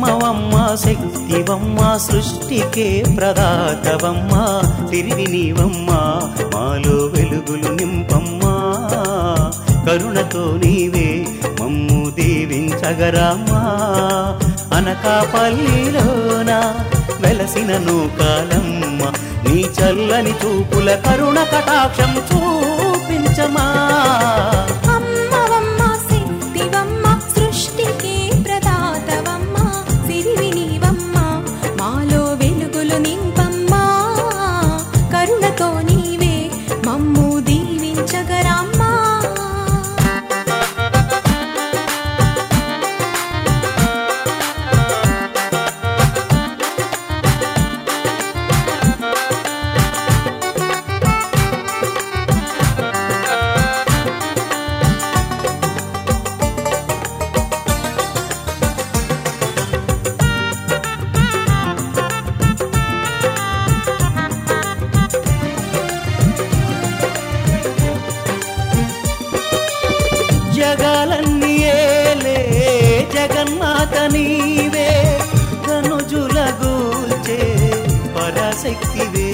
అమ్మవమ్మ శక్తివమ్మ సృష్టికే ప్రదాతవమ్మ తిరిగి నీవమ్మ మాలో వెలుగులు నింపమ్మా కరుణతో నీవే మమ్ము దీవించగరామా అనకాపల్లిలోన వెలసిన నూకాలమ్మ నీ చల్లని చూపుల కరుణ కటాక్షం చూపించమా అమ్మవమ్మ శక్తివమ్మ సృష్టికి ప్రదాతవమ్మ సిరివి నీవమ్మ మాలో వెలుగులు నింపమ్మా కరుణతో నీవే మమ్ము దీవించగరమ్మా జగాలన్నీ ఏలే జగన్మాత నీవే ధనుజుల గూల్చే పరాశక్తివే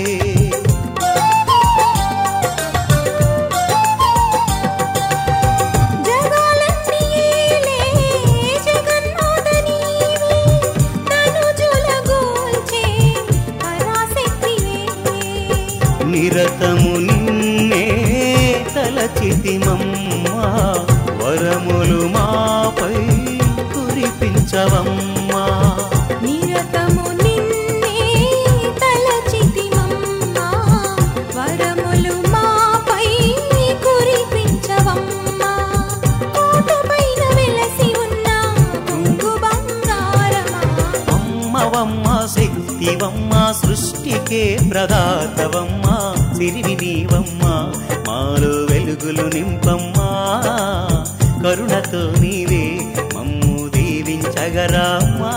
జగాలన్నీ ఏలే జగన్మాత నీవే తనుజుల గోల్చే పరాశక్తివే నిరతము నిన్నే తలచితిమమ్మా వరములు మాపై కురిపించవమ్మా నిరతము నిన్నే తలచితిమమ్మా వరములు మాపై కురిపించవమ్మా కోటపైన వెలసి ఉన్న కొంగు బంగారమా అమ్మవమ్మ శక్తివమ్మ సృష్టికే ప్రదాతవమ్మ సిరివి నీవమ్మ మాలో వెలుగులు నింపమ్మా కరుణతో నీవే మమ్ము దీవించగరామ్మా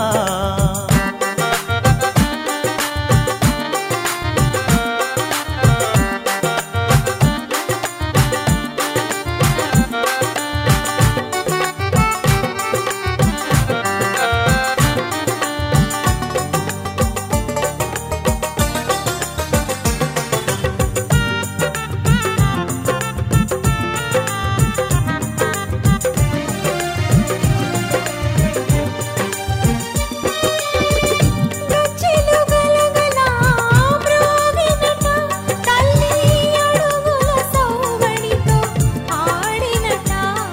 గజ్జెలు గలగల మ్రోగినట తల్లి అడుగుల సౌవడితో ఆడినట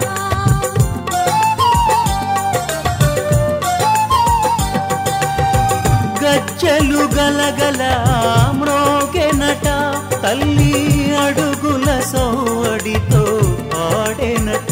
గజ్జలు గలగల మ్రోగెనట తల్లి అడుగుల సోవడితో ఆడెనట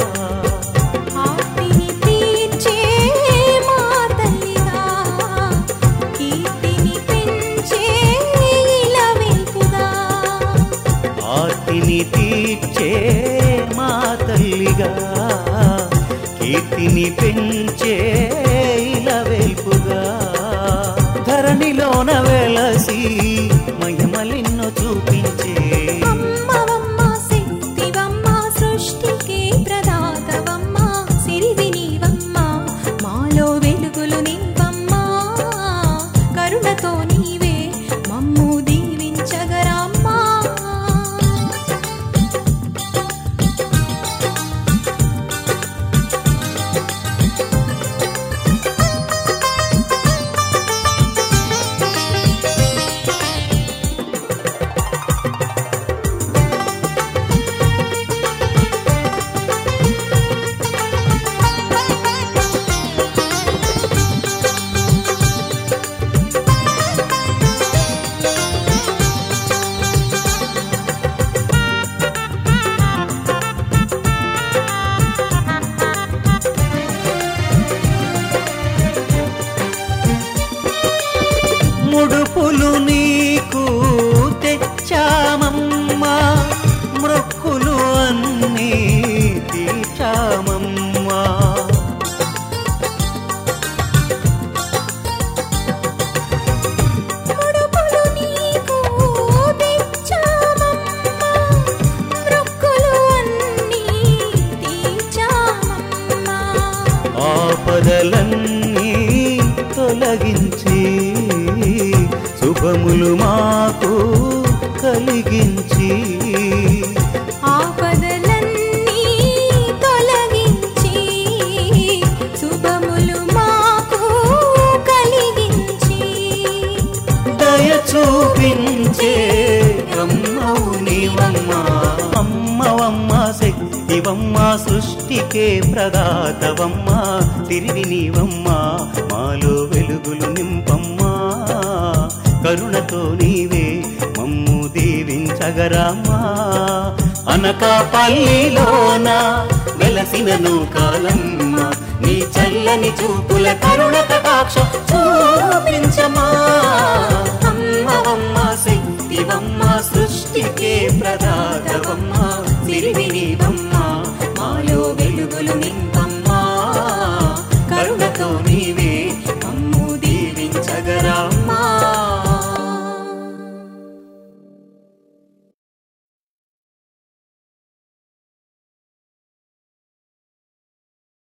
ఆర్తిని తీర్చే మా తల్లిగా కీర్తిని పెంచే ఇలవెల్పుగా ఆర్తిని తీర్చే మా తల్లిగా కీర్తిని పెంచే ఇలవెల్పుగా ధరణిలోన వెలసి మహిమలెన్నో చూపించే అమ్మవమ్మ శక్తివమ్మ సృష్టికి ప్రదాతవమ్మ సిరివి నీవమ్మ మాలో వెలుగులు నింపమ్మా కరుణతో నీవే మమ్ము దీవించగరమ్మా ముడుపులు నీకు తెచ్చామమ్మా మృక్కులు అన్నీ తీర్చామమ్మా ముడుపులు నీకు తెచ్చామమ్మా మృక్కులు అన్నీ తీర్చామమ్మా ఆపదలన్నీ తొలగించి శుభములు మాకు కలిగించి ఆపదలన్నీ తొలగించి శుభములు మాకు కలిగించి దయ చూపించే అమ్మవు నీవమ్మ అమ్మవమ్మ శక్తివమ్మ సృష్టికే ప్రదాతవమ్మ తిరిగి నీవమ్మ మాలో వెలుగులు నింపమ్మా కరుణతో నీవే మమ్ము దీవించగరామా అనకాపల్లిలోన వెలసినను కాలమ్మ నీ చల్లని చూపుల కరుణ కటాక్షం చూపించమా అమ్మవమ్మ శక్తివమ్మ సృష్టికే ప్రదాతవమ్మ తిరిగి నీవమ్మ మాలో వెలుగులు నింపమ్మా కరుణతో నీవే మమ్ము దీవించగరామా